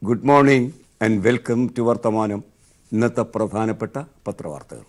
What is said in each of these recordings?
good morning and welcome to Varthamanam ഇന്നത്തെ പ്രധാനപ്പെട്ട പത്രവാർത്തകൾ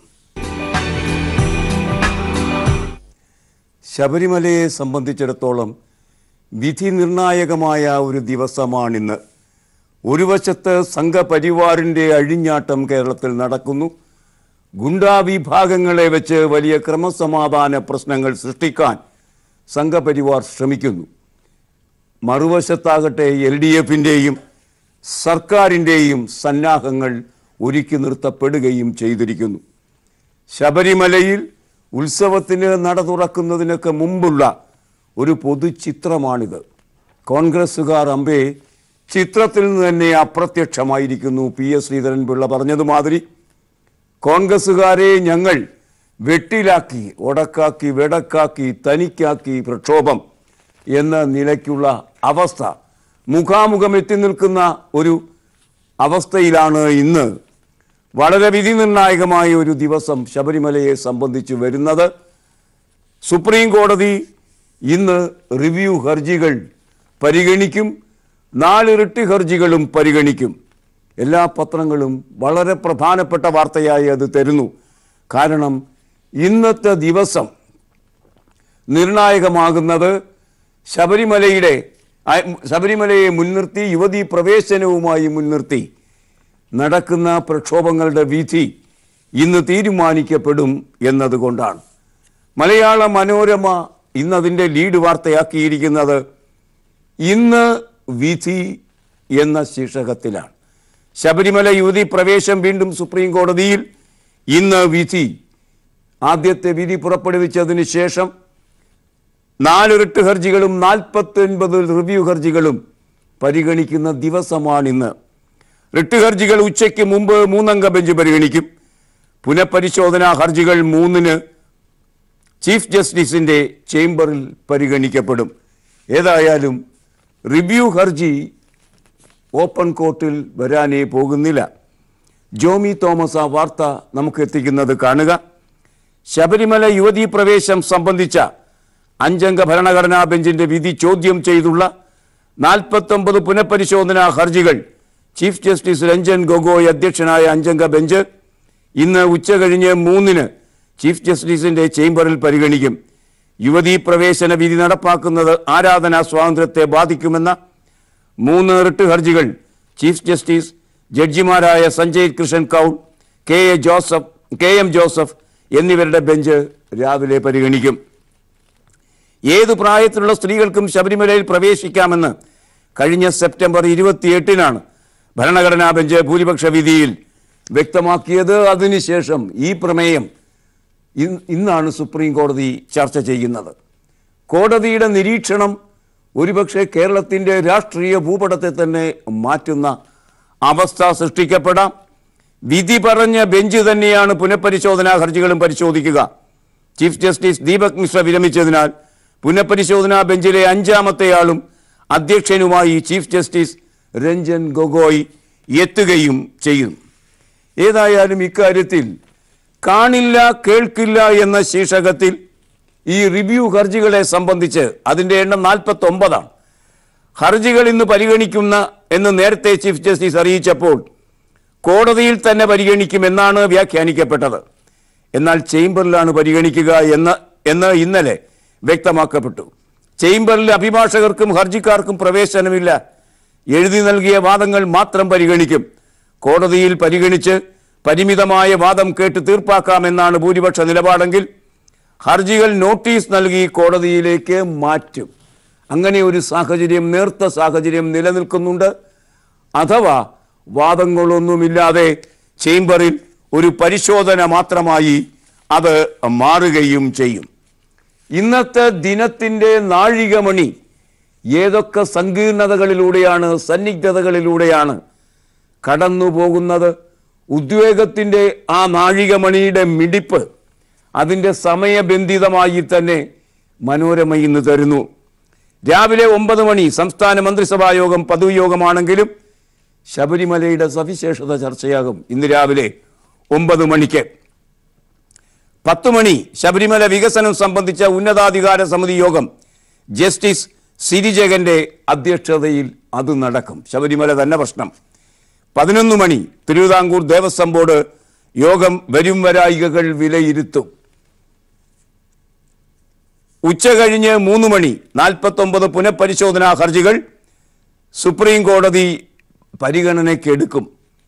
ശബരിമലയെ സംബന്ധിച്ചിടത്തോളം വിധി നിർണായകമായ ഒരു ദിവസമാണിന്ന് ഒരു വശത്ത് സംഘപരിവാറിൻ്റെ അഴിഞ്ഞാട്ടം കേരളത്തിൽ നടക്കുന്നു ഗുണ്ടാ വിഭാഗങ്ങളെ വെച്ച് വലിയ ക്രമസമാധാന പ്രശ്നങ്ങൾ സൃഷ്ടിക്കാൻ സംഘപരിവാർ ശ്രമിക്കുന്നു മറുവശത്താകട്ടെ എൽ ഡി എഫിൻ്റെയും സർക്കാരിൻ്റെയും സന്നാഹങ്ങൾ ഒരുക്കി നിർത്തപ്പെടുകയും ചെയ്തിരിക്കുന്നു ശബരിമലയിൽ ഉത്സവത്തിന് നട തുറക്കുന്നതിനൊക്കെ മുമ്പുള്ള ഒരു പൊതുചിത്രമാണിത് കോൺഗ്രസ്സുകാർ അമ്പേ ചിത്രത്തിൽ നിന്ന് തന്നെ അപ്രത്യക്ഷമായിരിക്കുന്നു പി എസ് ശ്രീധരൻപിള്ള പറഞ്ഞതുമാതിരി കോൺഗ്രസ്സുകാരെ ഞങ്ങൾ വെട്ടിലാക്കി ഒടക്കാക്കി വെടക്കാക്കി തനിക്കാക്കി പ്രക്ഷോഭം എന്ന നിലയ്ക്കുള്ള അവസ്ഥ മുഖാമുഖം എത്തി നിൽക്കുന്ന ഒരു അവസ്ഥയിലാണ് ഇന്ന് വളരെ വിധി നിർണായകമായ ഒരു ദിവസം ശബരിമലയെ സംബന്ധിച്ച് വരുന്നത് സുപ്രീം കോടതി ഇന്ന് റിവ്യൂ ഹർജികൾ പരിഗണിക്കും നാല് റിട്ട് ഹർജികളും പരിഗണിക്കും എല്ലാ പത്രങ്ങളും വളരെ പ്രധാനപ്പെട്ട വാർത്തയായി അത് തരുന്നു കാരണം ഇന്നത്തെ ദിവസം നിർണായകമാകുന്നത് ശബരിമലയുടെ ആ- ശബരിമലയെ മുൻനിർത്തി യുവതീ പ്രവേശനവുമായി മുൻനിർത്തി നടക്കുന്ന പ്രക്ഷോഭങ്ങളുടെ വിധി ഇന്ന് തീരുമാനിക്കപ്പെടും എന്നതുകൊണ്ടാണ് മലയാള മനോരമ ഇന്നതിൻ്റെ ലീഡ് വാർത്തയാക്കിയിരിക്കുന്നത് ഇന്ന് വിധി എന്ന ശീർഷകത്തിലാണ് ശബരിമല യുവതി പ്രവേശം വീണ്ടും സുപ്രീം കോടതിയിൽ ഇന്ന് വിധി ആദ്യത്തെ വിധി പുറപ്പെടുവിച്ചതിന് ശേഷം നാല് റിട്ട് ഹർജികളും നാൽപ്പത്തി ഒൻപത് റിവ്യൂ ഹർജികളും പരിഗണിക്കുന്ന ദിവസമാണിന്ന് റിട്ട് ഹർജികൾ ഉച്ചയ്ക്ക് മുമ്പ് മൂന്നംഗ ബെഞ്ച് പരിഗണിക്കും പുനഃപരിശോധനാ ഹർജികൾ മൂന്നിന് ചീഫ് ജസ്റ്റിസിന്റെ ചേംബറിൽ പരിഗണിക്കപ്പെടും ഏതായാലും റിവ്യൂ ഹർജി ഓപ്പൺ കോർട്ടിൽ വരാനേ പോകുന്നില്ല ജോമി തോമസ് ആ വാർത്ത നമുക്ക് എത്തിക്കുന്നത് കാണുക ശബരിമല യുവതീ പ്രവേശം സംബന്ധിച്ച അഞ്ചംഗ ഭരണഘടനാ ബെഞ്ചിന്റെ വിധി ചോദ്യം ചെയ്തുള്ള നാൽപ്പത്തൊമ്പത് പുനഃപരിശോധനാ ഹർജികൾ ചീഫ് ജസ്റ്റിസ് രഞ്ജൻ ഗൊഗോയ് അധ്യക്ഷനായ അഞ്ചംഗ ബെഞ്ച് ഇന്ന് ഉച്ചകഴിഞ്ഞ് മൂന്നിന് ചീഫ് ജസ്റ്റിസിന്റെ ചേംബറിൽ പരിഗണിക്കും യുവതീ പ്രവേശന വിധി നടപ്പാക്കുന്നത് ആരാധനാ സ്വാതന്ത്ര്യത്തെ ബാധിക്കുമെന്ന മൂന്ന് റിട്ട് ഹർജികൾ ചീഫ് ജസ്റ്റിസ് ജഡ്ജിമാരായ Sanjay Krishan Kaul K A Joseph K M Joseph എന്നിവരുടെ ബെഞ്ച് രാവിലെ പരിഗണിക്കും ഏതു പ്രായത്തിലുള്ള സ്ത്രീകൾക്കും ശബരിമലയിൽ പ്രവേശിക്കാമെന്ന് കഴിഞ്ഞ സെപ്റ്റംബർ ഇരുപത്തിയെട്ടിനാണ് ഭരണഘടനാ ബെഞ്ച് ഭൂരിപക്ഷ വിധിയിൽ വ്യക്തമാക്കിയത് അതിനുശേഷം ഈ പ്രമേയം ഇന്ന് ഇന്നാണ് സുപ്രീം കോടതി ചർച്ച ചെയ്യുന്നത് കോടതിയുടെ നിരീക്ഷണം ഒരുപക്ഷെ കേരളത്തിൻ്റെ രാഷ്ട്രീയ ഭൂപടത്തെ തന്നെ മാറ്റുന്ന അവസ്ഥ സൃഷ്ടിക്കപ്പെടാം വിധി പറഞ്ഞ ബെഞ്ച് തന്നെയാണ് പുനഃപരിശോധനാ ഹർജികളും പരിശോധിക്കുക ചീഫ് ജസ്റ്റിസ് ദീപക് മിശ്ര വിരമിച്ചതിനാൽ പുനഃപരിശോധനാ ബെഞ്ചിലെ അഞ്ചാമത്തെയാളും അധ്യക്ഷനുമായി ചീഫ് ജസ്റ്റിസ് രഞ്ജൻ ഗൊഗോയ് എത്തുകയും ചെയ്യും ഏതായാലും ഇക്കാര്യത്തിൽ കാണില്ല കേൾക്കില്ല എന്ന ശീർഷകത്തിൽ ഈ റിവ്യൂ ഹർജികളെ സംബന്ധിച്ച് അതിൻ്റെ എണ്ണം നാൽപ്പത്തി ഒമ്പതാണ് ഹർജികൾ ഇന്ന് പരിഗണിക്കുന്ന എന്ന് നേരത്തെ ചീഫ് ജസ്റ്റിസ് അറിയിച്ചപ്പോൾ കോടതിയിൽ തന്നെ പരിഗണിക്കുമെന്നാണ് വ്യാഖ്യാനിക്കപ്പെട്ടത് എന്നാൽ ചേംബറിലാണ് പരിഗണിക്കുക എന്ന് എന്ന് ഇന്നലെ വ്യക്തമാക്കപ്പെട്ടു ചേംബറിൽ അഭിഭാഷകർക്കും ഹർജിക്കാർക്കും പ്രവേശനമില്ല എഴുതി നൽകിയ വാദങ്ങൾ മാത്രം പരിഗണിക്കും കോടതിയിൽ പരിഗണിച്ച് പരിമിതമായ വാദം കേട്ട് തീർപ്പാക്കാമെന്നാണ് ഭൂരിപക്ഷ നിലപാടെങ്കിൽ ഹർജികൾ നോട്ടീസ് നൽകി കോടതിയിലേക്ക് മാറ്റും അങ്ങനെ ഒരു സാഹചര്യം നേർത്ത സാഹചര്യം നിലനിൽക്കുന്നുണ്ട് അഥവാ വാദങ്ങളൊന്നുമില്ലാതെ ചേംബറിൽ ഒരു പരിശോധന മാത്രമായി അത് മാറുകയും ചെയ്യും ഇന്നത്തെ ദിനത്തിൻ്റെ നാഴികമണി ഏതൊക്കെ സങ്കീർണതകളിലൂടെയാണ് സന്നിഗ്ധതകളിലൂടെയാണ് കടന്നു പോകുന്നത് ഉദ്വേഗത്തിൻ്റെ ആ നാഴികമണിയുടെ മിടിപ്പ് അതിൻ്റെ സമയബന്ധിതമായി തന്നെ മനോരമ ഇന്ന് തരുന്നു രാവിലെ ഒമ്പത് മണി സംസ്ഥാന മന്ത്രിസഭാ യോഗം പതിവ് യോഗമാണെങ്കിലും ശബരിമലയുടെ സവിശേഷത ചർച്ചയാകും ഇന്ന് രാവിലെ ഒമ്പത് മണിക്ക് പത്ത് മണി ശബരിമല വികസനം സംബന്ധിച്ച ഉന്നതാധികാര സമിതി യോഗം ജസ്റ്റിസ് സിരിജകന്റെ അധ്യക്ഷതയിൽ അത് നടക്കും ശബരിമല തന്നെ പ്രശ്നം പതിനൊന്ന് മണി തിരുവിതാംകൂർ ദേവസ്വം ബോർഡ് യോഗം വരും വരായികകൾ വിലയിരുത്തും ഉച്ച കഴിഞ്ഞ് മൂന്ന് മണി നാൽപ്പത്തൊമ്പത് പുനഃപരിശോധനാ ഹർജികൾ സുപ്രീം കോടതി പരിഗണനയ്ക്കെടുക്കും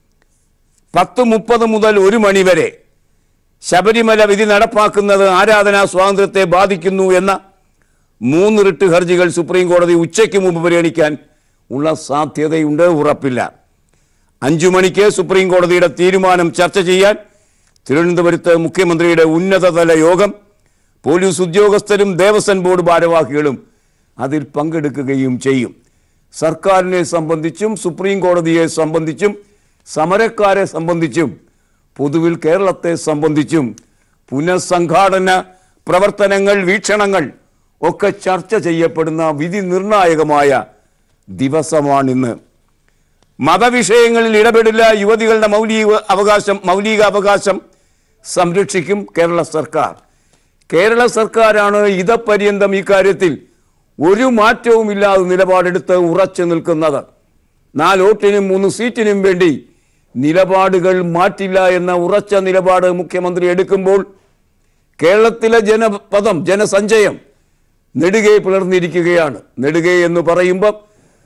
പത്ത് മുപ്പത് മുതൽ ഒരു മണി വരെ ശബരിമല വിധി നടപ്പാക്കുന്നത് ആരാധനാ സ്വാതന്ത്ര്യത്തെ ബാധിക്കുന്നു എന്ന മൂന്ന് റിട്ട് ഹർജികൾ സുപ്രീം കോടതി ഉച്ചയ്ക്ക് മുമ്പ് പരിഗണിക്കാൻ ഉള്ള സാധ്യതയുണ്ട് ഉറപ്പില്ല അഞ്ചു മണിക്ക് സുപ്രീം കോടതിയുടെ തീരുമാനം ചർച്ച ചെയ്യാൻ തിരുവനന്തപുരത്ത് മുഖ്യമന്ത്രിയുടെ ഉന്നതതല യോഗം പോലീസ് ഉദ്യോഗസ്ഥരും ദേവസ്വം ബോർഡ് ഭാരവാഹികളും അതിൽ പങ്കെടുക്കുകയും ചെയ്യും സർക്കാരിനെ സംബന്ധിച്ചും സുപ്രീം കോടതിയെ സംബന്ധിച്ചും സമരക്കാരെ സംബന്ധിച്ചും പൊതുവിൽ കേരളത്തെ സംബന്ധിച്ചും പുനഃസംഘാടന പ്രവർത്തനങ്ങൾ വീക്ഷണങ്ങൾ ഒക്കെ ചർച്ച ചെയ്യപ്പെടുന്ന വിധി നിർണായകമായ ദിവസമാണിന്ന് മതവിഷയങ്ങളിൽ ഇടപെടില്ല യുവതികളുടെ മൗലിക അവകാശം മൗലിക അവകാശം സംരക്ഷിക്കും കേരള സർക്കാർ കേരള സർക്കാരാണ് ഇതപര്യന്തം ഇക്കാര്യത്തിൽ ഒരു മാറ്റവുമില്ലാതെ നിലപാടെടുത്ത് ഉറച്ചു നിൽക്കുന്നത് നാല് വോട്ടിനും മൂന്ന് സീറ്റിനും വേണ്ടി നിലപാടുകൾ മാറ്റില്ല എന്ന ഉറച്ച നിലപാട് മുഖ്യമന്ത്രി എടുക്കുമ്പോൾ കേരളത്തിലെ ജനപദം ജനസഞ്ചയം നെടുകെ പിളർന്നിരിക്കുകയാണ് നെടുകെ എന്ന് പറയുമ്പോൾ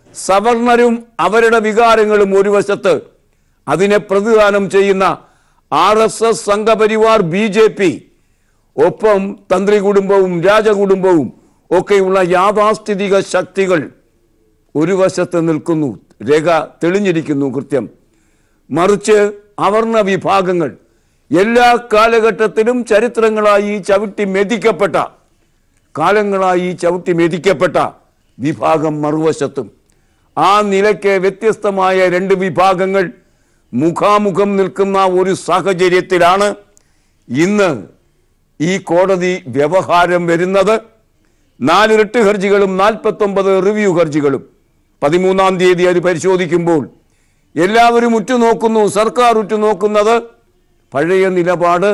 സവർണരും അവരുടെ വികാരങ്ങളും ഒരു വശത്ത് അതിനെ പ്രതിദാനം ചെയ്യുന്ന R S S Sangh Parivar B J P ഒപ്പം തന്ത്രി കുടുംബവും രാജകുടുംബവും ഒക്കെയുള്ള യാഥാസ്ഥിതിക ശക്തികൾ ഒരു വശത്ത് നിൽക്കുന്നു രേഖ തെളിഞ്ഞിരിക്കുന്നു കൃത്യം മറിച്ച് അവർണ വിഭാഗങ്ങൾ എല്ലാ കാലഘട്ടത്തിലും ചരിത്രങ്ങളായി ചവിട്ടി മെതിക്കപ്പെട്ട കാലങ്ങളായി ചവിട്ടി മെതിക്കപ്പെട്ട വിഭാഗം മറുവശത്തും ആ നിലയ്ക്ക് വ്യത്യസ്തമായ രണ്ട് വിഭാഗങ്ങൾ മുഖാമുഖം നിൽക്കുന്ന ഒരു സാഹചര്യത്തിലാണ് ഇന്ന് ഈ കോടതി വ്യവഹാരം വരുന്നത് നാല് റിട്ട് ഹർജികളും നാൽപ്പത്തൊമ്പത് റിവ്യൂ ഹർജികളും പതിമൂന്നാം തീയതി അത് പരിശോധിക്കുമ്പോൾ എല്ലാവരും ഉറ്റുനോക്കുന്നു സർക്കാർ ഉറ്റുനോക്കുന്നത് പഴയ നിലപാട്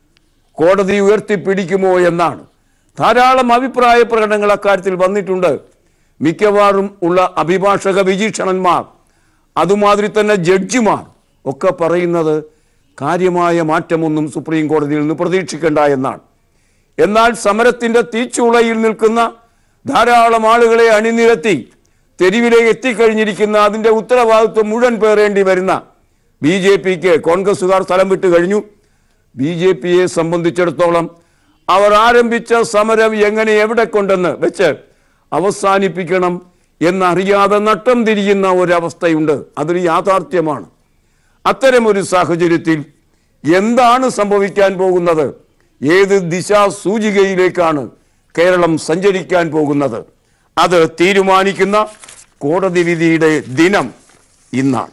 കോടതി ഉയർത്തിപ്പിടിക്കുമോ എന്നാണ് ധാരാളം അഭിപ്രായ പ്രകടനങ്ങൾ അക്കാര്യത്തിൽ വന്നിട്ടുണ്ട് മിക്കവാറും ഉള്ള അഭിഭാഷക വിചീക്ഷണന്മാർ അതുമാതിരി തന്നെ ജഡ്ജിമാർ ഒക്കെ പറയുന്നത് കാര്യമായ മാറ്റമൊന്നും സുപ്രീം കോടതിയിൽ നിന്ന് പ്രതീക്ഷിക്കേണ്ട എന്നാണ് എന്നാൽ സമരത്തിന്റെ തീച്ചുളയിൽ നിൽക്കുന്ന ധാരാളം ആളുകളെ അണിനിരത്തി തെരുവിലേക്ക് എത്തിക്കഴിഞ്ഞിരിക്കുന്ന അതിന്റെ ഉത്തരവാദിത്വം മുഴുവൻ പേറേണ്ടി വരുന്ന ബി ജെ പിക്ക് കോൺഗ്രസുകാർ സ്ഥലം വിട്ടു കഴിഞ്ഞു ബി ജെ പിയെ സംബന്ധിച്ചിടത്തോളം അവർ ആരംഭിച്ച സമരം എങ്ങനെ എവിടെ കൊണ്ടെന്ന് വെച്ച് അവസാനിപ്പിക്കണം എന്നറിയാതെ നട്ടം തിരിയുന്ന ഒരവസ്ഥയുണ്ട് അതൊരു യാഥാർത്ഥ്യമാണ് അത്തരമൊരു സാഹചര്യത്തിൽ എന്താണ് സംഭവിക്കാൻ പോകുന്നത് ഏത് ദിശാസൂചികയിലേക്കാണ് കേരളം സഞ്ചരിക്കാൻ പോകുന്നത് അത് തീരുമാനിക്കുന്ന കോടതി വിധിയുടെ ദിനം ഇന്നാണ്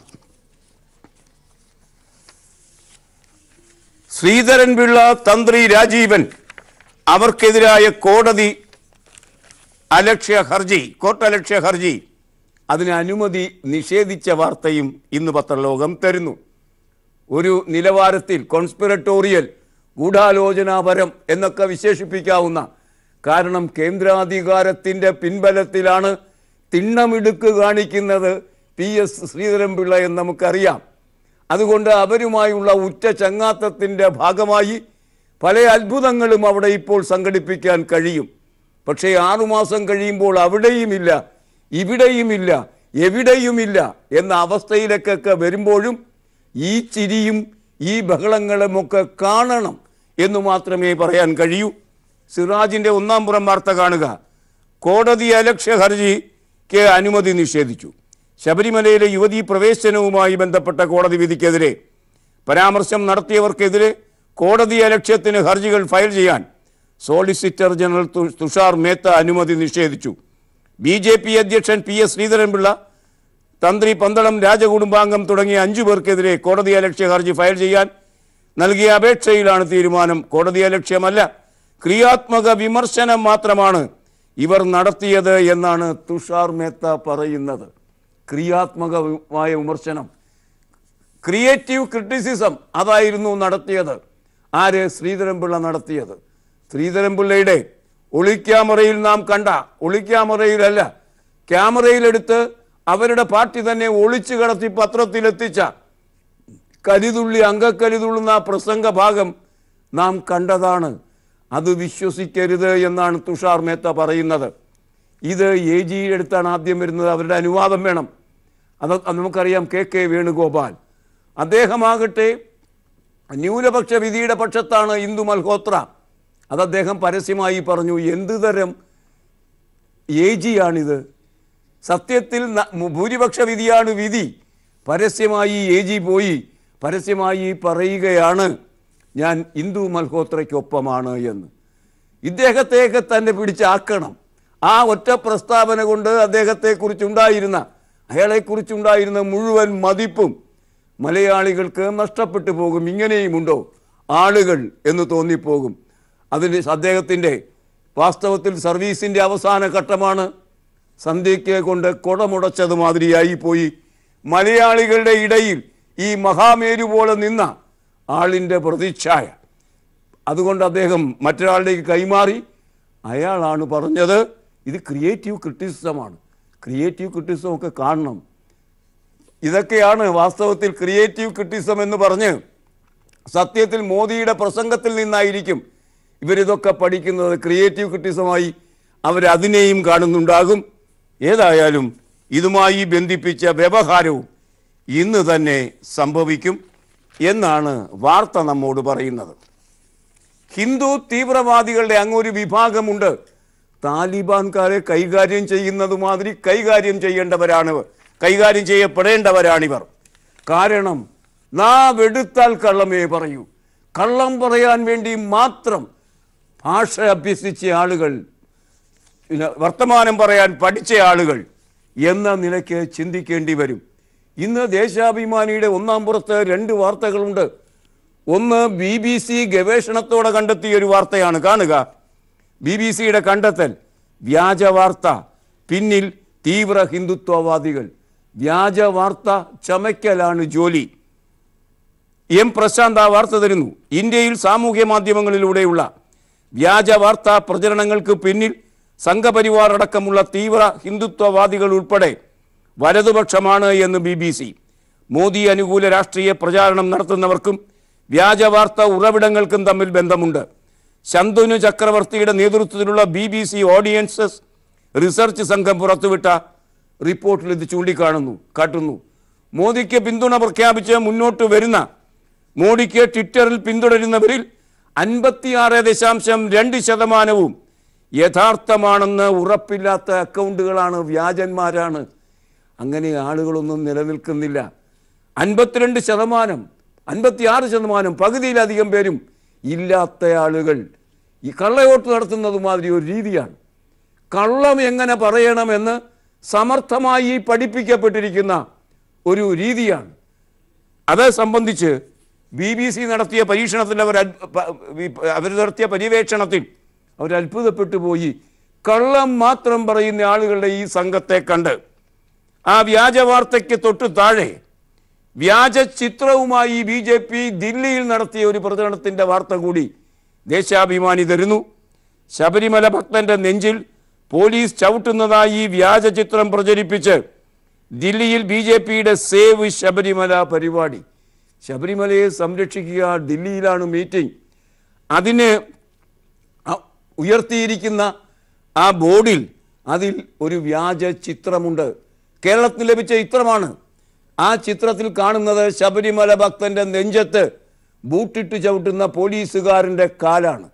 ശ്രീധരൻപിള്ള തന്ത്രി രാജീവൻ അവർക്കെതിരായ കോടതി അലക്ഷ്യ ഹർജി കോർട്ട് അലക്ഷ്യ ഹർജി അതിന് അനുമതി നിഷേധിച്ച വാർത്തയും ഇന്ന് പത്രലോകം തരുന്നു ഒരു നിലവാരത്തിൽ കോൺസ്പിറട്ടോറിയൽ ഗൂഢാലോചനാപരം എന്നൊക്കെ വിശേഷിപ്പിക്കാവുന്ന കാരണം കേന്ദ്രാധികാരത്തിൻ്റെ പിൻബലത്തിലാണ് തിണ്ണമിടുക്ക് കാണിക്കുന്നത് പി എസ് ശ്രീധരൻപിള്ള എന്ന് നമുക്കറിയാം അതുകൊണ്ട് അവരുമായുള്ള ഉറ്റ ചങ്ങാത്തത്തിൻ്റെ ഭാഗമായി പല അത്ഭുതങ്ങളും അവിടെ ഇപ്പോൾ സംഘടിപ്പിക്കാൻ കഴിയും പക്ഷേ ആറുമാസം കഴിയുമ്പോൾ അവിടെയുമില്ല ഇവിടെയുമില്ല എവിടെയുമില്ല എന്ന അവസ്ഥയിലേക്കൊക്കെ വരുമ്പോഴും ഈ ചിരിയും ഈ ബഹളങ്ങളുമൊക്കെ കാണണം എന്ന് മാത്രമേ പറയാൻ കഴിയൂ സിറാജിൻ്റെ ഒന്നാം പുറം വാർത്ത കാണുക കോടതി അലക്ഷ്യ ഹർജിക്ക് അനുമതി നിഷേധിച്ചു ശബരിമലയിലെ യുവതീ പ്രവേശനവുമായി ബന്ധപ്പെട്ട കോടതി വിധിക്കെതിരെ പരാമർശം നടത്തിയവർക്കെതിരെ കോടതി അലക്ഷ്യത്തിന് ഹർജികൾ ഫയൽ ചെയ്യാൻ സോളിസിറ്റർ ജനറൽ തു- തുഷാർ മേത്ത അനുമതി നിഷേധിച്ചു ബി ജെ പി അധ്യക്ഷൻ പി എസ് ശ്രീധരൻപിള്ള തന്ത്രി പന്തളം രാജകുടുംബാംഗം തുടങ്ങിയ അഞ്ചു പേർക്കെതിരെ കോടതി അലക്ഷ്യ ഹർജി ഫയൽ ചെയ്യാൻ നൽകിയ അപേക്ഷയിലാണ് തീരുമാനം കോടതി അലക്ഷ്യമല്ല ക്രിയാത്മക വിമർശനം മാത്രമാണ് ഇവർ നടത്തിയത് എന്നാണ് തുഷാർ മേത്ത പറയുന്നത് ക്രിയാത്മകമായ വിമർശനം ക്രിയേറ്റീവ് ക്രിറ്റിസിസം അതായിരുന്നു നടത്തിയത് ആര് ശ്രീധരൻപിള്ള നടത്തിയത് ശ്രീധരൻപിള്ളയുടെ ഒളിക്യാമറയിൽ നാം കണ്ട ഒളിക്യാമറയിലല്ല ക്യാമറയിലെടുത്ത് അവരുടെ പാർട്ടി തന്നെ ഒളിച്ചു കടത്തി പത്രത്തിലെത്തിച്ച കലിതുള്ളി അംഗക്കലിതുള്ളുന്ന ആ പ്രസംഗ ഭാഗം നാം കണ്ടതാണ് അത് വിശ്വസിക്കരുത് എന്നാണ് തുഷാർ മേത്ത പറയുന്നത് ഇത് എ ജിയുടെ അടുത്താണ് ആദ്യം വരുന്നത് അവരുടെ അനുവാദം വേണം അത് അത് നമുക്കറിയാം കെ കെ വേണുഗോപാൽ അദ്ദേഹമാകട്ടെ ന്യൂനപക്ഷ വിധിയുടെ പക്ഷത്താണ് ഇന്ദു മൽഹോത്ര അത് അദ്ദേഹം പരസ്യമായി പറഞ്ഞു എന്ത് തരം എ ജിയാണിത് സത്യത്തിൽ ന- മു- ഭൂരിപക്ഷ വിധിയാണ് വിധി പരസ്യമായി എ ജി പോയി പരസ്യമായി പറയുകയാണ് ഞാൻ ഇന്ദു മൽഹോത്രയ്ക്കൊപ്പമാണ് എന്ന് ഇദ്ദേഹത്തെയൊക്കെ തന്നെ പിടിച്ചാക്കണം ആ ഒറ്റ പ്രസ്താവന കൊണ്ട് അദ്ദേഹത്തെക്കുറിച്ചുണ്ടായിരുന്ന അയാളെക്കുറിച്ചുണ്ടായിരുന്ന മുഴുവൻ മതിപ്പും മലയാളികൾക്ക് നഷ്ടപ്പെട്ടു പോകും ഇങ്ങനെയുമുണ്ടോ ആളുകൾ എന്ന് തോന്നിപ്പോകും അതിന് അദ്ദേഹത്തിൻ്റെ വാസ്തവത്തിൽ സർവീസിൻ്റെ അവസാന ഘട്ടമാണ് സന്ധ്യയ്ക്ക് കൊണ്ട് കുടമുടച്ചത് മാതിരിയായി പോയി മലയാളികളുടെ ഇടയിൽ ഈ മഹാമേരു പോലെ നിന്ന ആളിൻ്റെ പ്രതീക്ഷായ അതുകൊണ്ട് അദ്ദേഹം മറ്റൊരാളിലേക്ക് കൈമാറി അയാളാണ് പറഞ്ഞത് ഇത് ക്രിയേറ്റീവ് ക്രിറ്റിസിസമാണ് ക്രിയേറ്റീവ് ക്രിറ്റിസിസം ഒക്കെ കാണണം ഇതൊക്കെയാണ് വാസ്തവത്തിൽ ക്രിയേറ്റീവ് ക്രിറ്റിസം എന്ന് പറഞ്ഞ് സത്യത്തിൽ മോദിയുടെ പ്രസംഗത്തിൽ നിന്നായിരിക്കും ഇവരിതൊക്കെ പഠിക്കുന്നത് ക്രിയേറ്റീവ് ക്രിറ്റിസമായി അവരതിനെയും കാണുന്നുണ്ടാകും ഏതായാലും ഇതുമായി ബന്ധിപ്പിച്ച വ്യവഹാരവും ഇന്ന് തന്നെ സംഭവിക്കും എന്നാണ് വാർത്ത നമ്മോട് പറയുന്നത് ഹിന്ദു തീവ്രവാദികളുടെ അങ്ങൊരു വിഭാഗമുണ്ട് താലിബാൻകാരെ കൈകാര്യം ചെയ്യുന്നത് മാതിരി കൈകാര്യം ചെയ്യേണ്ടവരാണ് കൈകാര്യം ചെയ്യപ്പെടേണ്ടവരാണിവർ കാരണം നാവെടുത്താൽ കള്ളമേ പറയൂ കള്ളം പറയാൻ വേണ്ടി മാത്രം ഭാഷ അഭ്യസിച്ച ആളുകൾ പിന്നെ വർത്തമാനം പറയാൻ പഠിച്ച ആളുകൾ എന്ന നിലയ്ക്ക് ചിന്തിക്കേണ്ടി വരും ഇന്ന് ദേശാഭിമാനിയുടെ ഒന്നാം പുറത്ത് രണ്ട് വാർത്തകളുണ്ട് ഒന്ന് ബി ബി സി ഗവേഷണത്തോടെ കണ്ടെത്തിയ ഒരു വാർത്തയാണ് കാണുക ബി ബി സിയുടെ കണ്ടെത്തൽ വ്യാജ വാർത്ത പിന്നിൽ തീവ്ര ഹിന്ദുത്വവാദികൾ വ്യാജ വാർത്ത ചമയ്ക്കലാണ് ജോലി എം പ്രശാന്ത് ആ വാർത്ത തരുന്നു ഇന്ത്യയിൽ സാമൂഹ്യ മാധ്യമങ്ങളിലൂടെയുള്ള വ്യാജ വാർത്താ പ്രചരണങ്ങൾക്ക് പിന്നിൽ സംഘപരിവാർ അടക്കമുള്ള തീവ്ര ഹിന്ദുത്വവാദികൾ ഉൾപ്പെടെ വലതുപക്ഷമാണ് എന്ന് ബി ബി സി മോദി അനുകൂല രാഷ്ട്രീയ പ്രചാരണം നടത്തുന്നവർക്കും വ്യാജ വാർത്ത ഉറവിടങ്ങൾക്കും തമ്മിൽ ബന്ധമുണ്ട് ശന്തനു ചക്രവർത്തിയുടെ നേതൃത്വത്തിലുള്ള B B C audiences research സംഘം പുറത്തുവിട്ട റിപ്പോർട്ടിൽ ഇത് ചൂണ്ടിക്കാണുന്നു കാട്ടുന്നു മോദിക്ക് പിന്തുണ പ്രഖ്യാപിച്ച് മുന്നോട്ട് വരുന്ന മോഡിക്ക് ട്വിറ്ററിൽ പിന്തുടരുന്നവരിൽ അൻപത്തിയാറ് ദശാംശം രണ്ട് ശതമാനവും യഥാർത്ഥമാണെന്ന് ഉറപ്പില്ലാത്ത അക്കൗണ്ടുകളാണ് വ്യാജന്മാരാണ് അങ്ങനെ ആളുകളൊന്നും നിലനിൽക്കുന്നില്ല അൻപത്തിരണ്ട് ശതമാനം അൻപത്തിയാറ് ശതമാനം പകുതിയിലധികം പേരും ഇല്ലാത്ത ആളുകൾ ഈ കള്ളവോട്ട് നടത്തുന്നത് മാതിരി ഒരു രീതിയാണ് കള്ളം എങ്ങനെ പറയണമെന്ന് സമർത്ഥമായി പഠിപ്പിക്കപ്പെട്ടിരിക്കുന്ന ഒരു രീതിയാണ് അത് സംബന്ധിച്ച് ബി ബി സി നടത്തിയ പരീക്ഷണത്തിൽ അവർ അത്ഭു- പ- വി- അവർ നടത്തിയ പര്യവേക്ഷണത്തിൽ അവർ അത്ഭുതപ്പെട്ടു പോയി കള്ളം മാത്രം പറയുന്ന ആളുകളുടെ ഈ സംഘത്തെ കണ്ട് ആ വ്യാജ വാർത്തയ്ക്ക് തൊട്ട് താഴെ വ്യാജ ചിത്രവുമായി ബി ജെ പി ദില്ലിയിൽ നടത്തിയ ഒരു പ്രചരണത്തിന്റെ വാർത്ത കൂടി ദേശാഭിമാനി തരുന്നു ശബരിമല ഭക്തന്റെ നെഞ്ചിൽ പോലീസ് ചവിട്ടുന്നതായി വ്യാജ ചിത്രം പ്രചരിപ്പിച്ച് ദില്ലിയിൽ ബി ജെ പിയുടെ സേവ് ശബരിമല പരിപാടി ശബരിമലയെ സംരക്ഷിക്കുക ദില്ലിയിലാണ് മീറ്റിംഗ് അതിന് അ- ഉയർത്തിയിരിക്കുന്ന ആ ബോർഡിൽ അതിൽ ഒരു വ്യാജ ചിത്രമുണ്ട് കേരളത്തിൽ ലഭിച്ച ചിത്രമാണ് ആ ചിത്രത്തിൽ കാണുന്നത് ശബരിമല ഭക്തന്റെ നെഞ്ചത്ത് ബൂട്ടിട്ട് ചവിട്ടുന്ന പോലീസുകാരൻ്റെ കാലാണ്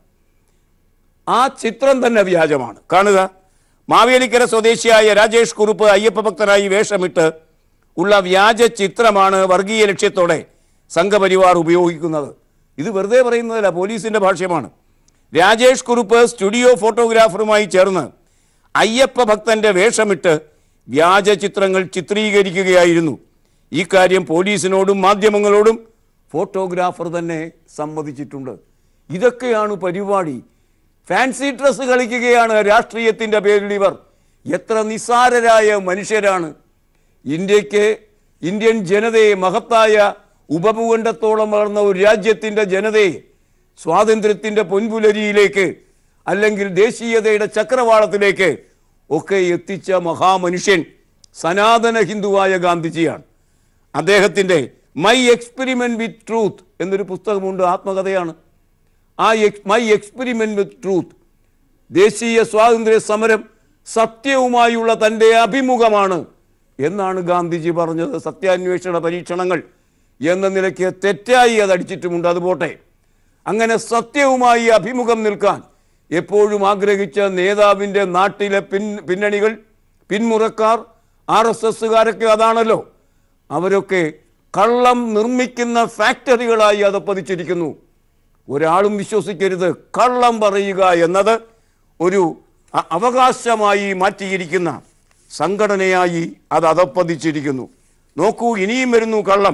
ആ ചിത്രം തന്നെ വ്യാജമാണ് കാണുക മാവേലിക്കര സ്വദേശിയായ രാജേഷ് കുറുപ്പ് അയ്യപ്പ ഭക്തനായി വേഷമിട്ട് ഉള്ള വ്യാജ ചിത്രമാണ് വർഗീയ ലക്ഷ്യത്തോടെ സംഘപരിവാർ ഉപയോഗിക്കുന്നത് ഇത് വെറുതെ പറയുന്നതല്ല പോലീസിന്റെ ഭാഷ്യമാണ് രാജേഷ് കുറുപ്പ് സ്റ്റുഡിയോ ഫോട്ടോഗ്രാഫറുമായി ചേർന്ന് അയ്യപ്പ ഭക്തന്റെ വേഷമിട്ട് വ്യാജ ചിത്രങ്ങൾ ചിത്രീകരിക്കുകയായിരുന്നു ഈ കാര്യം പോലീസിനോടും മാധ്യമങ്ങളോടും ഫോട്ടോഗ്രാഫർ തന്നെ സമ്മതിച്ചിട്ടുണ്ട് ഇതൊക്കെയാണ് പരിപാടി ഫാൻസി ഡ്രസ് കളിക്കുകയാണ് രാഷ്ട്രീയത്തിന്റെ പേരിൽ ഇവർ എത്ര നിസ്സാരരായ മനുഷ്യരാണ് ഇന്ത്യക്ക് ഇന്ത്യൻ ജനതയെ മഹത്തായ ഉപഭൂഖണ്ഡത്തോളം വളർന്ന ഒരു രാജ്യത്തിന്റെ ജനതയെ സ്വാതന്ത്ര്യത്തിന്റെ പൊൻപുലരിയിലേക്ക് അല്ലെങ്കിൽ ദേശീയതയുടെ ചക്രവാളത്തിലേക്ക് ഒക്കെ എത്തിച്ച മഹാമനുഷ്യൻ സനാതന ഹിന്ദുവായ ഗാന്ധിജിയാണ് അദ്ദേഹത്തിൻ്റെ മൈ എക്സ്പെരിമെൻ്റ് വിത്ത് ട്രൂത്ത് എന്നൊരു പുസ്തകമുണ്ട് ആത്മകഥയാണ് ആ എക്സ് മൈ എക്സ്പെരിമെൻ്റ് വിത്ത് ട്രൂത്ത് ദേശീയ സ്വാതന്ത്ര്യ സമരം സത്യവുമായുള്ള തൻ്റെ അഭിമുഖമാണ് എന്നാണ് ഗാന്ധിജി പറഞ്ഞത് സത്യാന്വേഷണ പരീക്ഷണങ്ങൾ എന്ന നിലയ്ക്ക് തെറ്റായി അത് അടിച്ചിട്ടുമുണ്ട് അതുപോട്ടെ അങ്ങനെ സത്യവുമായി അഭിമുഖം നിൽക്കാൻ എപ്പോഴും ആഗ്രഹിച്ച നേതാവിൻ്റെ നാട്ടിലെ പിൻ പിന്നണികൾ പിന്മുറക്കാർ ആർ എസ് എസ്സുകാരൊക്കെ അതാണല്ലോ അവരൊക്കെ കള്ളം നിർമ്മിക്കുന്ന ഫാക്ടറികളായി അത് പതിച്ചിരിക്കുന്നു ഒരാളും വിശ്വസിക്കരുത് കള്ളം പറയുക എന്നത് ഒരു അ- അവകാശമായി മാറ്റിയിരിക്കുന്ന സംഘടനയായി അത് അതപ്പതിച്ചിരിക്കുന്നു നോക്കൂ ഇനിയും വരുന്നു കള്ളം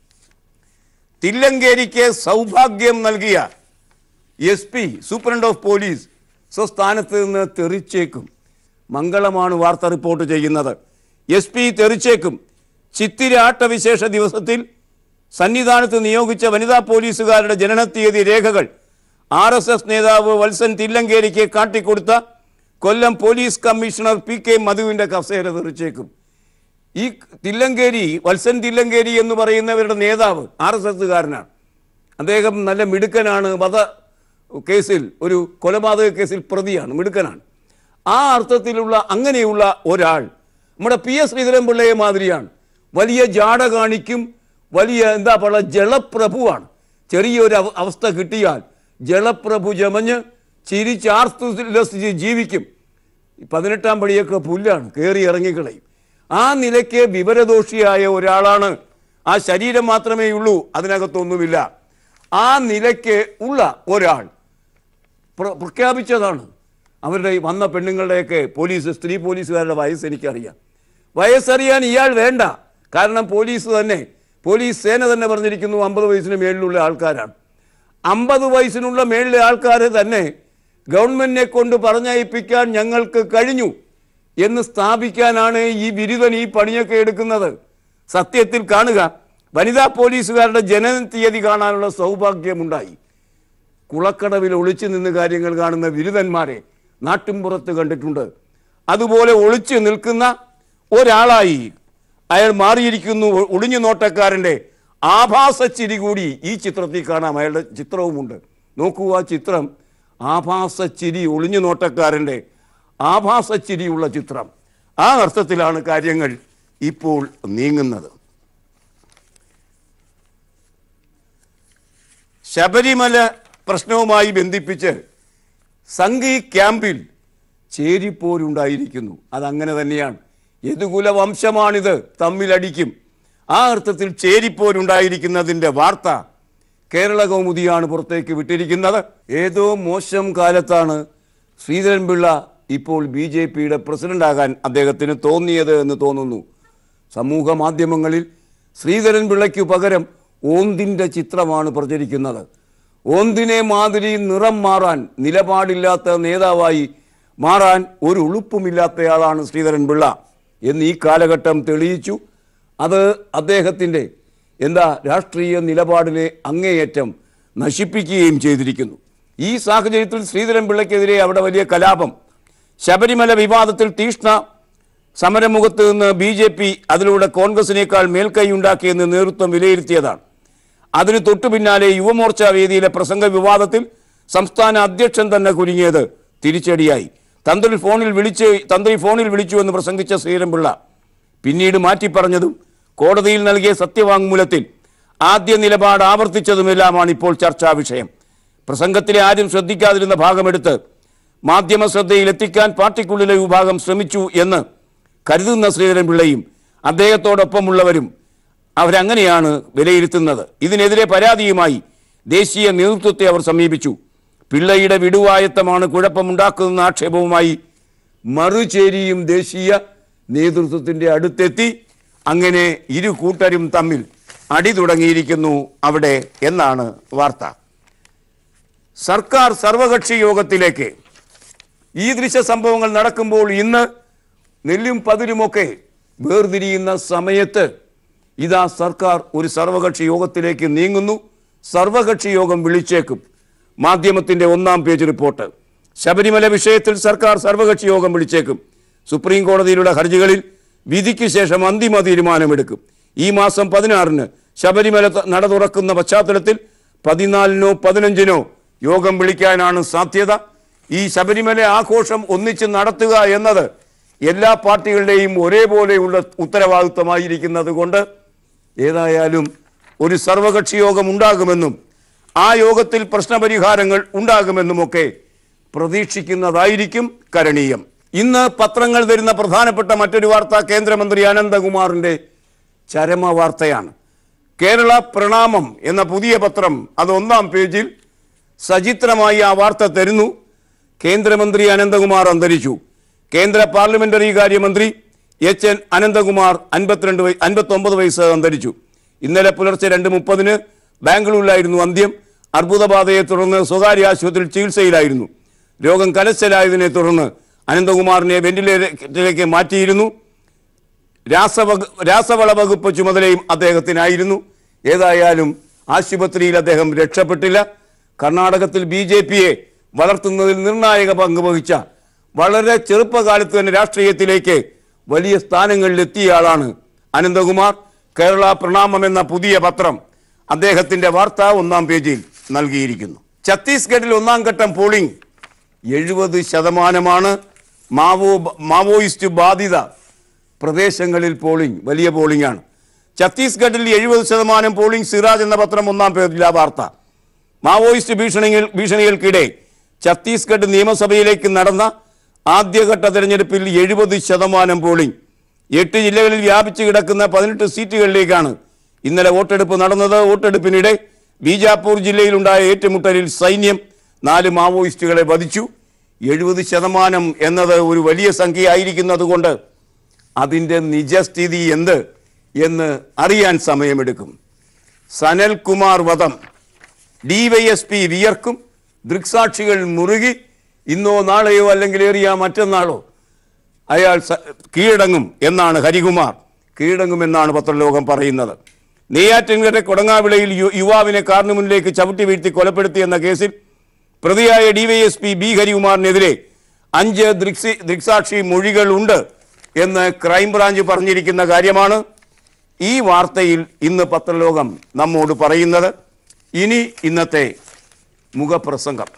തില്ലങ്കേരിക്ക് സൗഭാഗ്യം നൽകിയ S P superintendent of police സ്വസ്ഥാനത്ത് നിന്ന് തെറിച്ചേക്കും മംഗളമാണ് വാർത്ത റിപ്പോർട്ട് ചെയ്യുന്നത് എസ് പി തെറിച്ചേക്കും ചിത്തിരാട്ടവിശേഷ ദിവസത്തിൽ സന്നിധാനത്ത് നിയോഗിച്ച വനിതാ പോലീസുകാരുടെ ജനനത്തീയതി രേഖകൾ ആർ എസ് എസ് നേതാവ് വത്സൻ തില്ലങ്കേരിക്ക് കാട്ടിക്കൊടുത്ത Kollam police commissioner P K മധുവിൻ്റെ കസേര തെറിച്ചേക്കും ഈ തില്ലങ്കേരി വത്സൻ തില്ലങ്കേരി എന്ന് പറയുന്നവരുടെ നേതാവ് ആർ എസ് എസ്സുകാരനാണ് അദ്ദേഹം നല്ല മിടുക്കനാണ് വധ കേസിൽ ഒരു കൊലപാതക കേസിൽ പ്രതിയാണ് മിടുക്കനാണ് ആ അർത്ഥത്തിലുള്ള അങ്ങനെയുള്ള ഒരാൾ നമ്മുടെ പി എസ് ശ്രീധരൻപിള്ളയെ മാതിരിയാണ് വലിയ ജാട കാണിക്കും വലിയ എന്താ പറയുക ജലപ്രഭുവാണ് ചെറിയൊരു അവ- അവസ്ഥ കിട്ടിയാൽ ജലപ്രഭു ജമഞ്ഞ് ചിരിച്ചാർത്തുല്ലസിച്ച് ജീവിക്കും ഈ പതിനെട്ടാം പടിയൊക്കെ പുല്ലാണ് കയറി ഇറങ്ങിക്കളയും ആ നിലയ്ക്ക് വിവരദോഷിയായ ഒരാളാണ് ആ ശരീരം മാത്രമേ ഉള്ളൂ അതിനകത്തൊന്നുമില്ല ആ നിലയ്ക്ക് ഉള്ള ഒരാൾ പ്ര- പ്രഖ്യാപിച്ചതാണ് അവരുടെ ഈ വന്ന പെണ്ണുങ്ങളുടെയൊക്കെ പോലീസ് സ്ത്രീ പോലീസുകാരുടെ വയസ്സ് എനിക്കറിയാം വയസ്സറിയാൻ ഇയാൾ വേണ്ട കാരണം പോലീസ് തന്നെ പോലീസ് സേന തന്നെ പറഞ്ഞിരിക്കുന്നു അമ്പത് വയസ്സിന് മേളിലുള്ള ആൾക്കാരാണ് അമ്പത് വയസ്സിനുള്ള മേളിലെ ആൾക്കാർ തന്നെ ഗവൺമെന്റിനെ കൊണ്ട് പറഞ്ഞയപ്പിക്കാൻ ഞങ്ങൾക്ക് കഴിഞ്ഞു എന്ന് സ്ഥാപിക്കാനാണ് ഈ ബിരുദൻ ഈ പണിയൊക്കെ എടുക്കുന്നത് സത്യത്തിൽ കാണുക വനിതാ പോലീസുകാരുടെ ജനന തീയതി കാണാനുള്ള സൗഭാഗ്യമുണ്ടായി കുളക്കടവിൽ ഒളിച്ചു നിന്ന് കാര്യങ്ങൾ കാണുന്ന ബിരുദന്മാരെ നാട്ടിൻപുറത്ത് കണ്ടിട്ടുണ്ട് അതുപോലെ ഒളിച്ചു നിൽക്കുന്ന ഒരാളായി അയാൾ മാറിയിരിക്കുന്നു ഒ- ഒളിഞ്ഞു നോട്ടക്കാരൻ്റെ ആഭാസച്ചിരി കൂടി ഈ ചിത്രത്തിൽ കാണാം അയാളുടെ ചിത്രവുമുണ്ട് നോക്കൂ ആ ചിത്രം ആഭാസച്ചിരി ഒളിഞ്ഞു നോട്ടക്കാരൻ്റെ ആഭാസച്ചിരിയുള്ള ചിത്രം ആ അർത്ഥത്തിലാണ് കാര്യങ്ങൾ ഇപ്പോൾ നീങ്ങുന്നത് ശബരിമല പ്രശ്നവുമായി ബന്ധിപ്പിച്ച് സംഘി ക്യാമ്പിൽ ചേരിപ്പോരുണ്ടായിരിക്കുന്നു അതങ്ങനെ തന്നെയാണ് യദുകുല വംശമാണിത് തമ്മിലടിക്കും ആ അർത്ഥത്തിൽ ചേരിപ്പോരുണ്ടായിരിക്കുന്നതിൻ്റെ വാർത്ത കേരള കൗമുദിയാണ് പുറത്തേക്ക് വിട്ടിരിക്കുന്നത് ഏതോ മോശം കാലത്താണ് ശ്രീധരൻപിള്ള ഇപ്പോൾ ബി ജെ പിയുടെ പ്രസിഡന്റാകാൻ അദ്ദേഹത്തിന് തോന്നിയത് എന്ന് തോന്നുന്നു സമൂഹ മാധ്യമങ്ങളിൽ ശ്രീധരൻപിള്ളയ്ക്കു പകരം ഓന്തിൻ്റെ ചിത്രമാണ് പ്രചരിക്കുന്നത് ഓന്തിനെ മാതിരി നിറം മാറാൻ നിലപാടില്ലാത്ത നേതാവായി മാറാൻ ഒരു ഉളുപ്പുമില്ലാത്തയാളാണ് ശ്രീധരൻപിള്ള എന്ന് ഈ കാലഘട്ടം തെളിയിച്ചു അത് അദ്ദേഹത്തിൻ്റെ എന്താ രാഷ്ട്രീയ നിലപാടിനെ അങ്ങേയറ്റം നശിപ്പിക്കുകയും ചെയ്തിരിക്കുന്നു ഈ സാഹചര്യത്തിൽ ശ്രീധരൻപിള്ളയ്ക്കെതിരെ അവിടെ വലിയ കലാപം ശബരിമല വിവാദത്തിൽ തീഷ്ണ സമരമുഖത്ത് നിന്ന് ബി ജെ പി അതിലൂടെ കോൺഗ്രസിനേക്കാൾ മേൽക്കൈയുണ്ടാക്കിയെന്ന് നേതൃത്വം വിലയിരുത്തിയതാണ് അതിന് തൊട്ടു പിന്നാലെ യുവമോർച്ച വേദിയിലെ പ്രസംഗ വിവാദത്തിൽ സംസ്ഥാന അധ്യക്ഷൻ തന്നെ കുരുങ്ങിയത് തിരിച്ചടിയായി തന്ത്രി ഫോണിൽ വിളിച്ച് തന്ത്രി ഫോണിൽ വിളിച്ചു എന്ന് പ്രസംഗിച്ച ശ്രീരംപിള്ള പിന്നീട് മാറ്റി പറഞ്ഞതും കോടതിയിൽ നൽകിയ സത്യവാങ്മൂലത്തിൽ ആദ്യ നിലപാട് ആവർത്തിച്ചതുമെല്ലാമാണ് ഇപ്പോൾ ചർച്ചാ വിഷയം പ്രസംഗത്തിലെ ആരും ശ്രദ്ധിക്കാതിരുന്ന ഭാഗമെടുത്ത് മാധ്യമ ശ്രദ്ധയിൽ എത്തിക്കാൻ പാർട്ടിക്കുള്ളിലെ വിഭാഗം ശ്രമിച്ചു എന്ന് കരുതുന്ന ശ്രീധരൻപിള്ളയും അദ്ദേഹത്തോടൊപ്പമുള്ളവരും അവരങ്ങനെയാണ് വിലയിരുത്തുന്നത് ഇതിനെതിരെ പരാതിയുമായി ദേശീയ നേതൃത്വത്തെ അവർ സമീപിച്ചു പിള്ളയുടെ വിടുവായത്തമാണ് കുഴപ്പമുണ്ടാക്കുന്ന ആക്ഷേപവുമായി മറുചേരിയും ദേശീയ നേതൃത്വത്തിൻ്റെ അടുത്തെത്തി അങ്ങനെ ഇരു കൂട്ടരും തമ്മിൽ അടി തുടങ്ങിയിരിക്കുന്നു അവിടെ എന്നാണ് വാർത്ത സർക്കാർ സർവകക്ഷി യോഗത്തിലേക്ക് ഈ ദൃശ്യ സംഭവങ്ങൾ നടക്കുമ്പോൾ ഇന്ന് നെല്ലും പതിരുമൊക്കെ വേർതിരിയുന്ന സമയത്ത് ഇതാ സർക്കാർ ഒരു സർവകക്ഷി യോഗത്തിലേക്ക് നീങ്ങുന്നു സർവകക്ഷി യോഗം വിളിച്ചേക്കും മാധ്യമത്തിന്റെ ഒന്നാം പേജ് റിപ്പോർട്ട് ശബരിമല വിഷയത്തിൽ സർക്കാർ സർവകക്ഷി യോഗം വിളിച്ചേക്കും സുപ്രീം കോടതിയിലുള്ള ഹർജികളിൽ വിധിക്ക് ശേഷം അന്തിമ തീരുമാനമെടുക്കും ഈ മാസം പതിനാറിന് ശബരിമല ത- നട തുറക്കുന്ന പശ്ചാത്തലത്തിൽ പതിനാലിനോ പതിനഞ്ചിനോ യോഗം വിളിക്കാനാണ് സാധ്യത ഈ ശബരിമല ആഘോഷം ഒന്നിച്ച് നടത്തുക എന്നത് എല്ലാ പാർട്ടികളുടെയും ഒരേപോലെയുള്ള ഉത്തരവാദിത്വമായിരിക്കുന്നത് കൊണ്ട് ഏതായാലും ഒരു സർവകക്ഷി യോഗം ഉണ്ടാകുമെന്നും ആ യോഗത്തിൽ പ്രശ്നപരിഹാരങ്ങൾ ഉണ്ടാകുമെന്നുമൊക്കെ പ്രതീക്ഷിക്കുന്നതായിരിക്കും കരണീയം ഇന്ന് പത്രങ്ങൾ തരുന്ന പ്രധാനപ്പെട്ട മറ്റൊരു വാർത്ത കേന്ദ്രമന്ത്രി അനന്തകുമാറിന്റെ ചരമ വാർത്തയാണ് കേരള പ്രണാമം എന്ന പുതിയ പത്രം അത് ഒന്നാം പേജിൽ സചിത്രമായി ആ വാർത്ത തരുന്നു കേന്ദ്രമന്ത്രി അനന്തകുമാർ അന്തരിച്ചു കേന്ദ്ര പാർലമെന്ററി കാര്യമന്ത്രി എച്ച് എൻ അനന്തകുമാർ അൻപത്തിരണ്ട് വയ അൻപത്തൊമ്പത് വയസ്സ് അന്തരിച്ചു ഇന്നലെ പുലർച്ചെ രണ്ട് മുപ്പതിന് ബാംഗ്ലൂരിലായിരുന്നു അന്ത്യം അർബുദബാധയെ തുടർന്ന് സ്വകാര്യ ആശുപത്രിയിൽ ചികിത്സയിലായിരുന്നു രോഗം കലശലായതിനെ തുടർന്ന് അനന്തകുമാറിനെ വെന്റിലേറ്ററിലേക്ക് മാറ്റിയിരുന്നു രാസവക രാസവള വകുപ്പ് ചുമതലയും അദ്ദേഹത്തിനായിരുന്നു ഏതായാലും ആശുപത്രിയിൽ അദ്ദേഹം രക്ഷപ്പെട്ടില്ല കർണാടകത്തിൽ ബി ജെ പിയെ വളർത്തുന്നതിൽ നിർണായക പങ്ക് വഹിച്ച വളരെ ചെറുപ്പകാലത്ത് തന്നെ രാഷ്ട്രീയത്തിലേക്ക് വലിയ സ്ഥാനങ്ങളിലെത്തിയ ആളാണ് അനന്തകുമാർ കേരള പ്രണാമം എന്ന പുതിയ പത്രം അദ്ദേഹത്തിന്റെ വാർത്ത ഒന്നാം പേജിൽ നൽകിയിരിക്കുന്നു ഛത്തീസ്ഗഡിൽ ഒന്നാം ഘട്ടം പോളിംഗ് എഴുപത് ശതമാനമാണ് മാവോ മാവോയിസ്റ്റ് ബാധിത പ്രദേശങ്ങളിൽ പോളിംഗ് വലിയ പോളിംഗ് ആണ് ഛത്തീസ്ഗഡിൽ എഴുപത് ശതമാനം പോളിംഗ് സിറാജ് എന്ന പത്രം ഒന്നാം പേജിലെ വാർത്ത മാവോയിസ്റ്റ് ഭീഷണികൾ ഭീഷണികൾക്കിടെ ഛത്തീസ്ഗഡ് നിയമസഭയിലേക്ക് നടന്ന ആദ്യഘട്ട തെരഞ്ഞെടുപ്പിൽ എഴുപത് ശതമാനം പോളിംഗ് എട്ട് ജില്ലകളിൽ വ്യാപിച്ചു കിടക്കുന്ന പതിനെട്ട് സീറ്റുകളിലേക്കാണ് ഇന്നലെ വോട്ടെടുപ്പ് നടന്നത് വോട്ടെടുപ്പിനിടെ ബീജാപ്പൂർ ജില്ലയിലുണ്ടായ ഏറ്റുമുട്ടലിൽ സൈന്യം നാല് മാവോയിസ്റ്റുകളെ വധിച്ചു എഴുപത് ശതമാനം എന്നത് ഒരു വലിയ സംഖ്യയായിരിക്കുന്നത് കൊണ്ട് അതിൻ്റെ നിജസ്ഥിതി എന്ത് എന്ന് അറിയാൻ സമയമെടുക്കും സനൽകുമാർ വധം ഡിവൈഎസ്പി വിയർക്കും ദൃക്സാക്ഷികൾ മുറുകി ഇന്നോ നാളെയോ അല്ലെങ്കിൽ ഏറിയ മറ്റന്നാളോ അയാൾ സ- കീഴടങ്ങും എന്നാണ് ഹരികുമാർ കീഴടങ്ങുമെന്നാണ് പത്രലോകം പറയുന്നത് നെയ്യാറ്റിൻകര കൊടങ്ങാവിളയിൽ യു- യുവാവിനെ കാറിന് മുന്നിലേക്ക് ചവിട്ടി വീഴ്ത്തി കൊലപ്പെടുത്തിയെന്ന കേസിൽ പ്രതിയായ ഡിവൈഎസ്പി ബി ഹരികുമാറിനെതിരെ അഞ്ച് ദൃക്സി ദൃക്സാക്ഷി മൊഴികളുണ്ട് എന്ന് ക്രൈംബ്രാഞ്ച് പറഞ്ഞിരിക്കുന്ന കാര്യമാണ് ഈ വാർത്തയിൽ ഇന്ന് പത്രലോകം നമ്മോട് പറയുന്നത് ഇനി ഇന്നത്തെ മുഖപ്രസംഗം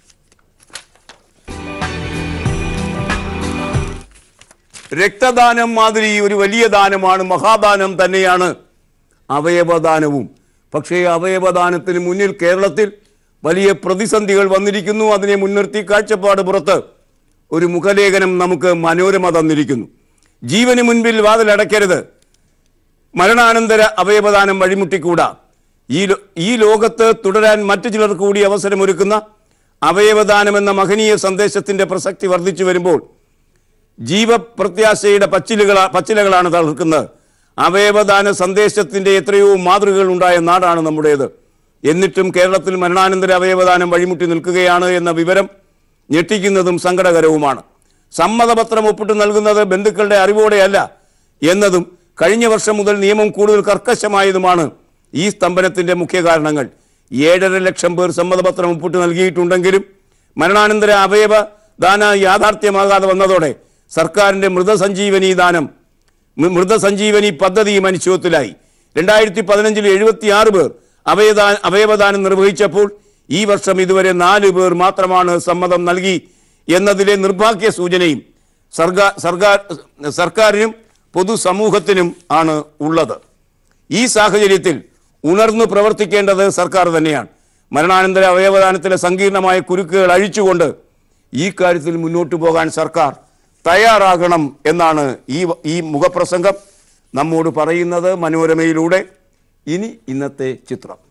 രക്തദാനം മാതിരി ഒരു വലിയ ദാനമാണ് മഹാദാനം തന്നെയാണ് അവയവദാനവും പക്ഷേ അവയവദാനത്തിന് മുന്നിൽ കേരളത്തിൽ വലിയ പ്രതിസന്ധികൾ വന്നിരിക്കുന്നു അതിനെ മുൻനിർത്തി കാഴ്ചപ്പാട് പുറത്ത് ഒരു മുഖലേഖനം നമുക്ക് മനോരമ തന്നിരിക്കുന്നു ജീവന് മുൻപിൽ വാതിലടയ്ക്കരുത് മരണാനന്തര അവയവദാനം വഴിമുട്ടിക്കൂടാ ഈ ലോ- ഈ ലോകത്ത് തുടരാൻ മറ്റു ചിലർ കൂടി അവസരമൊരുക്കുന്ന അവയവദാനം എന്ന മഹനീയ സന്ദേശത്തിന്റെ പ്രസക്തി വർദ്ധിച്ചു വരുമ്പോൾ ജീവപ്രത്യാശയുടെ പച്ചിലുകൾ പച്ചിലകളാണ് തളിർക്കുന്നത് അവയവദാന സന്ദേശത്തിന്റെ എത്രയോ മാതൃകകൾ ഉണ്ടായ നാടാണ് നമ്മുടേത് എന്നിട്ടും കേരളത്തിൽ മരണാനന്തര അവയവദാനം വഴിമുട്ടി നിൽക്കുകയാണ് എന്ന വിവരം ഞെട്ടിക്കുന്നതും സങ്കടകരവുമാണ് സമ്മതപത്രം ഒപ്പിട്ട് നൽകുന്നത് ബന്ധുക്കളുടെ അറിവോടെയല്ല എന്നതും കഴിഞ്ഞ വർഷം മുതൽ നിയമം കൂടുതൽ കർക്കശമായതുമാണ് ഈ സ്തംഭനത്തിന്റെ മുഖ്യ കാരണങ്ങൾ ഏഴര ലക്ഷം പേർ സമ്മതപത്രം ഒപ്പിട്ട് നൽകിയിട്ടുണ്ടെങ്കിലും മരണാനന്തര അവയവ ദാന യാഥാർത്ഥ്യമാകാതെ വന്നതോടെ സർക്കാരിന്റെ മൃതസഞ്ജീവനി ദാനം മൃ- മൃതസഞ്ജീവനി പദ്ധതിയും അനിശ്ചിതത്തിലായി രണ്ടായിരത്തി പതിനഞ്ചിൽ എഴുപത്തിയാറ് പേർ അവയദാ അവയവദാനം നിർവഹിച്ചപ്പോൾ ഈ വർഷം ഇതുവരെ നാല് പേർ മാത്രമാണ് സമ്മതം നൽകി എന്നതിലെ നിർഭാഗ്യ സൂചനയും സർക്കാർ സർക്കാർ സർക്കാരിനും പൊതുസമൂഹത്തിനും ആണ് ഉള്ളത് ഈ സാഹചര്യത്തിൽ ഉണർന്നു പ്രവർത്തിക്കേണ്ടത് സർക്കാർ തന്നെയാണ് മരണാനന്തര അവയവദാനത്തിലെ സങ്കീർണമായ കുരുക്കുകൾ അഴിച്ചുകൊണ്ട് ഈ കാര്യത്തിൽ മുന്നോട്ട് പോകാൻ സർക്കാർ തയ്യാറാകണം എന്നാണ് ഈ വ- ഈ മുഖപ്രസംഗം നമ്മോട് പറയുന്നത് മനോരമയിലൂടെ ഇനി ഇന്നത്തെ ചിത്രം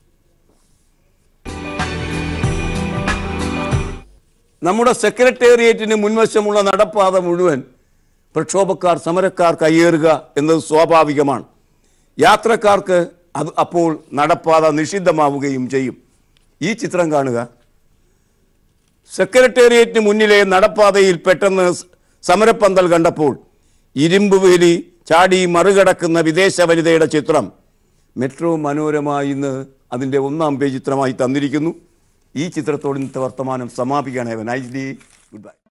നമ്മുടെ സെക്രട്ടേറിയറ്റിന് മുൻവശമുള്ള നടപ്പാത മുഴുവൻ പ്രക്ഷോഭക്കാർ സമരക്കാർ കയ്യേറുക എന്നത് സ്വാഭാവികമാണ് യാത്രക്കാർക്ക് അത് അപ്പോൾ നടപ്പാത നിഷിദ്ധമാവുകയും ചെയ്യും ഈ ചിത്രം കാണുക സെക്രട്ടേറിയറ്റിന് മുന്നിലെ നടപ്പാതയിൽ പെട്ടെന്ന് സ് സമരപ്പന്തൽ കണ്ടപ്പോൾ ഇരുമ്പ് വേലി ചാടി മറികടക്കുന്ന വിദേശ വനിതയുടെ ചിത്രം മെട്രോ മനോരമ ഇന്ന് അതിൻ്റെ ഒന്നാം പേജ് ചിത്രമായി തന്നിരിക്കുന്നു ഈ ചിത്രത്തോട് ഇന്നത്തെ വർത്തമാനം സമാപിക്കുകയാണ് നൈസ് ഡേ ഗുഡ് ബൈ